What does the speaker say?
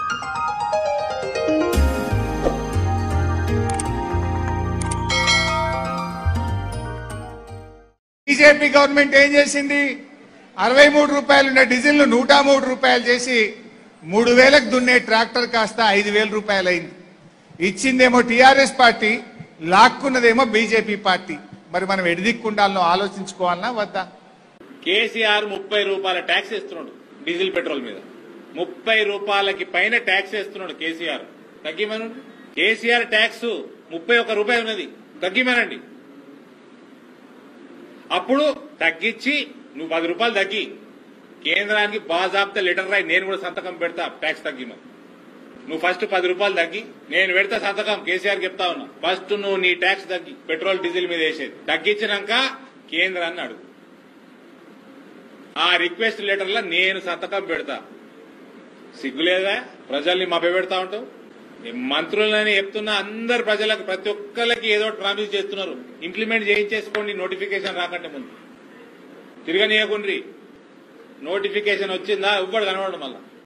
BJP government ఏం చేసింది అరవై మూడు రూపాయలు ఉన్న డీజిల్ నూట మూడు రూపాయలు చేసి మూడు వేలకు దున్నే ట్రాక్టర్ కాస్త ఐదు వేల రూపాయలు అయింది ఇచ్చిందేమో టీఆర్ఎస్ పార్టీ లాక్కున్నదేమో బీజేపీ పార్టీ మరి మనం ఎడిదిక్కుండాలనో ఆలోచించుకోవాలనా వద్దా కేసీఆర్ ముప్పై రూపాయల ట్యాక్స్ వేస్తున్నాడు డీజిల్ పెట్రోల్ మీద ముప్పై రూపాయలకి పైన ట్యాక్స్ వేస్తున్నాడు కేసీఆర్ తగ్గిమనండి కేసీఆర్ ట్యాక్స్ ముప్పై ఒక్క రూపాయి ఉన్నది తగ్గిమనండి అప్పుడు తగ్గించి నువ్వు పది రూపాయలు తగ్గి కేంద్రానికి బాజాబ్తా లెటర్ రాయి నేను కూడా సంతకం పెడతా ట్యాక్స్ తగ్గిమని నువ్వు ఫస్ట్ పది రూపాయలు తగ్గి నేను పెడతా సంతకం కేసీఆర్ చెప్తా ఉన్నా ఫస్ట్ నువ్వు నీ ట్యాక్స్ తగ్గి పెట్రోల్ డీజిల్ మీద వేసేది తగ్గించినాక కేంద్రాన్ని అడుగు ఆ రిక్వెస్ట్ లెటర్లో నేను సంతకం పెడతా సిగ్గులేదా ప్రజల్ని మభ్య పెడతా ఉంటావు ఈ మంత్రులని చెప్తున్నా అందరు ప్రజలకు ప్రతి ఒక్కరికి ఏదో ఒకటి ప్రామిస్ చేస్తున్నారు ఇంప్లిమెంట్ చేయించేసుకోండి నోటిఫికేషన్ రాకంటే ముందు తిరగనీయకుండ్రి నోటిఫికేషన్ వచ్చిందా ఎవ్వడు కనబడడం మళ్ళా